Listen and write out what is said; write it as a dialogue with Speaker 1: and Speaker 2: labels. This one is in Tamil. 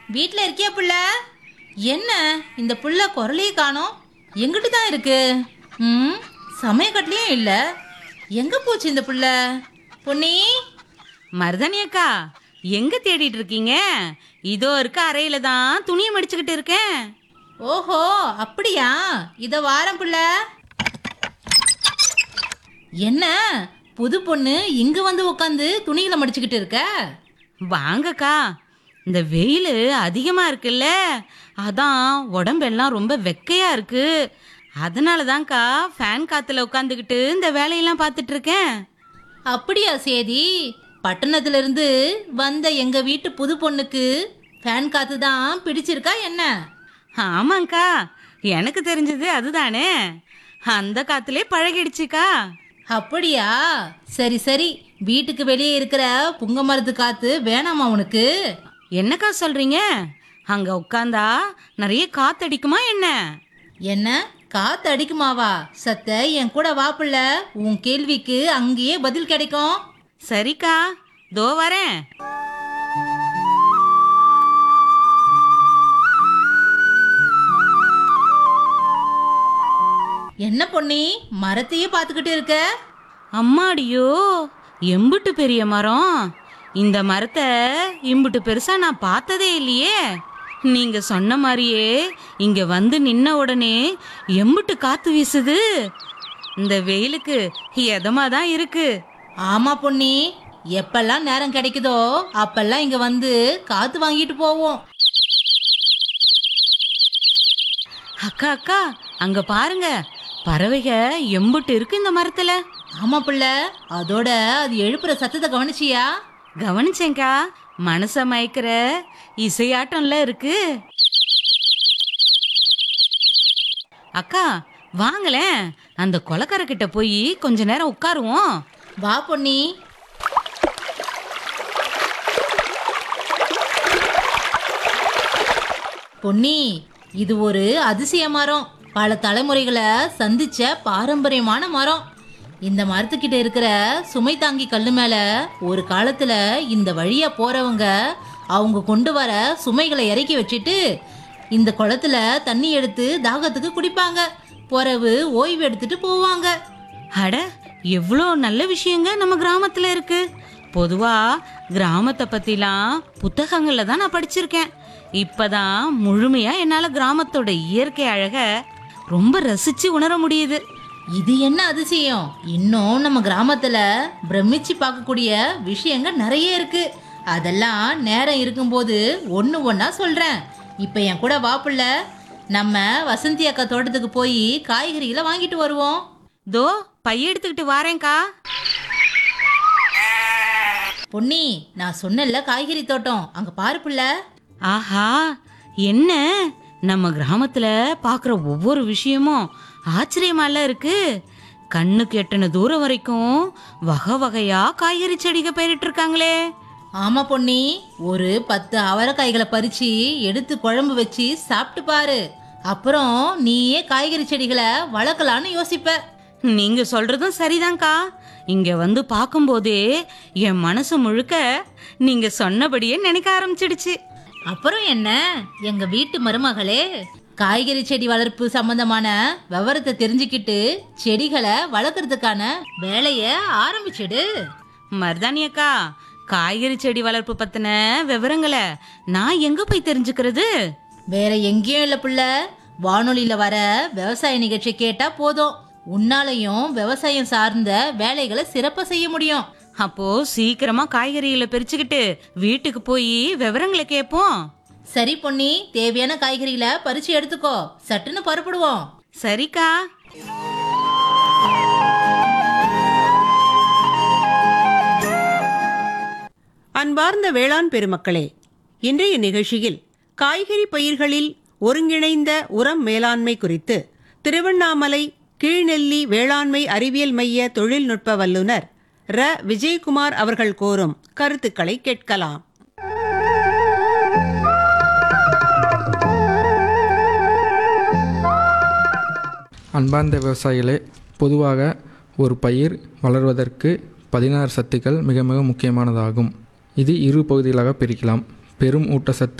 Speaker 1: வீட்ல இருக்கியா புள்ள என்ன இந்த புள்ள குரலையே காணோம் எங்கிட்டு தான் இருக்கு ம் சமயக்கட்டுலயும் இல்ல எங்க போச்சு இந்த புள்ள பொன்னி
Speaker 2: மருதாணி அக்கா எங்க தேடிட்டு இருக்கீங்க இதோ இருக்க அறையில தான் துணியை மடிச்சுக்கிட்டு இருக்கேன்
Speaker 1: ஓஹோ அப்படியா இத வாரம் புள்ள என்ன புது பொண்ணு இங்க வந்து உட்காந்து துணிகளை மடிச்சுக்கிட்டு இருக்க
Speaker 2: வாங்கக்கா இந்த வெயில் அதிகமா இருக்குல்ல அதான் உடம்பெல்லாம் ரொம்ப வெக்கையா இருக்கு அதனால தான்க்கா ஃபேன் காத்துல உட்காந்துக்கிட்டு இந்த வேலையெல்லாம் பார்த்துட்டு இருக்கேன்
Speaker 1: அப்படியா சேதி பட்டணத்துல இருந்து வந்த எங்க வீட்டு புது பொண்ணுக்கு ஃபேன் காத்து தான் பிடிச்சிருக்கா என்ன
Speaker 2: ஆமாங்க்கா எனக்கு தெரிஞ்சது அதுதானே அந்த காத்துலே பழகிடுச்சுக்கா
Speaker 1: அப்படியா சரி சரி வீட்டுக்கு வெளியே இருக்கிற புங்க மரத்து காத்து வேணாமா உனக்கு
Speaker 2: என்னக்கா சொல்றீங்க அங்க உட்காந்தா நிறைய காத்தடிக்குமா என்ன
Speaker 1: என்ன காத்து அடிக்குமாவா சத்த என் கூட வாப்புல உன் கேள்விக்கு அங்கேயே பதில் கிடைக்கும்
Speaker 2: சரிக்கா தோ வரேன்
Speaker 1: என்ன பொன்னி மரத்தையே பார்த்துக்கிட்டு இருக்க
Speaker 2: அம்மாடியோ எம்புட்டு பெரிய மரம் இந்த மரத்தை இம்புட்டு பெருசா நான் பார்த்ததே இல்லையே நீங்க சொன்ன மாதிரியே இங்க வந்து நின்ன உடனே எம்புட்டு காத்து வீசுது இந்த வெயிலுக்கு எதமா தான் இருக்கு
Speaker 1: ஆமா பொன்னி எப்பெல்லாம் நேரம் கிடைக்குதோ அப்பெல்லாம் இங்க வந்து காத்து வாங்கிட்டு போவோம்
Speaker 2: அக்கா அக்கா அங்க பாருங்க பறவைக எம்புட்டு இருக்கு இந்த மரத்துல
Speaker 1: ஆமா பிள்ளை அதோட அது எழுப்புற சத்தத்தை கவனிச்சியா
Speaker 2: கவனிச்சேங்க்கா மனச மயக்கிற இசையாட்டம்ல இருக்கு அக்கா வாங்களேன் அந்த கொலக்கரை கிட்ட போய் கொஞ்ச நேரம் உட்காருவோம்
Speaker 1: வா பொன்னி பொன்னி இது ஒரு அதிசய மரம் பல தலைமுறைகளை சந்திச்ச பாரம்பரியமான மரம் இந்த மரத்துக்கிட்ட இருக்கிற சுமை தாங்கி கல்லு மேல ஒரு காலத்துல இந்த வழியா போறவங்க அவங்க கொண்டு வர சுமைகளை இறக்கி வச்சுட்டு இந்த குளத்துல தண்ணி எடுத்து தாகத்துக்கு குடிப்பாங்க பிறவு ஓய்வு எடுத்துட்டு போவாங்க
Speaker 2: அட எவ்வளோ நல்ல விஷயங்க நம்ம கிராமத்துல இருக்கு பொதுவா கிராமத்தை பத்திலாம் புத்தகங்கள்ல தான் நான் படிச்சிருக்கேன் இப்பதான் முழுமையா என்னால கிராமத்தோட இயற்கை அழக ரொம்ப ரசிச்சு உணர முடியுது
Speaker 1: இது என்ன அதிசயம் இன்னும் நம்ம கிராமத்துல பிரமிச்சு பார்க்கக்கூடிய விஷயங்கள் நிறைய இருக்கு அதெல்லாம் நேரம் இருக்கும்போது ஒன்று ஒன்றா சொல்கிறேன் இப்போ என் கூட வாப்புல நம்ம வசந்தி அக்கா தோட்டத்துக்கு போய் காய்கறிகளை வாங்கிட்டு வருவோம்
Speaker 2: தோ பைய எடுத்துக்கிட்டு வாரேன்க்கா
Speaker 1: பொன்னி நான் சொன்னேன்ல காய்கறி தோட்டம் அங்கே பாரு புள்ள
Speaker 2: ஆஹா என்ன நம்ம கிராமத்துல பார்க்குற ஒவ்வொரு விஷயமும் ஆச்சரியமால இருக்கு கண்ணுக்கு எட்டின தூரம் வரைக்கும் வகை வகையா காய்கறி செடிக பயிரிட்டு இருக்காங்களே
Speaker 1: ஆமாம் பொன்னி ஒரு பத்து அவரைக்காய்களை பறிச்சு எடுத்து குழம்பு வச்சு சாப்பிட்டு பாரு அப்புறம் நீயே காய்கறி செடிகளை வளர்க்கலான்னு யோசிப்ப
Speaker 2: நீங்க சொல்றதும் சரிதான்க்கா இங்க வந்து பார்க்கும்போதே என் மனசு முழுக்க நீங்க சொன்னபடியே நினைக்க ஆரம்பிச்சிடுச்சு
Speaker 1: அப்புறம் என்ன எங்க வீட்டு மருமகளே காய்கறி செடி வளர்ப்பு சம்பந்தமான விவரத்தை தெரிஞ்சுக்கிட்டு செடிகளை வளர்க்கறதுக்கான வேலைய ஆரம்பிச்சிடு
Speaker 2: மருதாணி அக்கா காய்கறி செடி வளர்ப்பு பத்தின விவரங்களை நான் எங்க போய் தெரிஞ்சுக்கிறது
Speaker 1: வேற எங்கேயும் இல்ல புள்ள வானொலியில வர விவசாய நிகழ்ச்சி கேட்டா போதும் உன்னாலையும் விவசாயம் சார்ந்த வேலைகளை சிறப்பா செய்ய முடியும்
Speaker 2: அப்போ சீக்கிரமா காய்கறிகளை பறிச்சுக்கிட்டு வீட்டுக்கு போய் விவரங்களை கேட்போம்
Speaker 1: சரி பொன்னி தேவையான காய்கறிகளை பறிச்சு எடுத்துக்கோ சட்டுன்னு புறப்படுவோம்
Speaker 2: சரிக்கா
Speaker 3: அன்பார்ந்த வேளாண் பெருமக்களே இன்றைய நிகழ்ச்சியில் காய்கறி பயிர்களில் ஒருங்கிணைந்த உரம் மேலாண்மை குறித்து திருவண்ணாமலை கீழ்நெல்லி வேளாண்மை அறிவியல் மைய தொழில்நுட்ப வல்லுநர் ர விஜயகுமார் அவர்கள் கோரும் கருத்துக்களை கேட்கலாம்
Speaker 4: அன்பார்ந்த விவசாயிகளே பொதுவாக ஒரு பயிர் வளர்வதற்கு பதினாறு சத்துக்கள் மிக மிக முக்கியமானதாகும் இது இரு பகுதிகளாக பிரிக்கலாம் பெரும் ஊட்டச்சத்து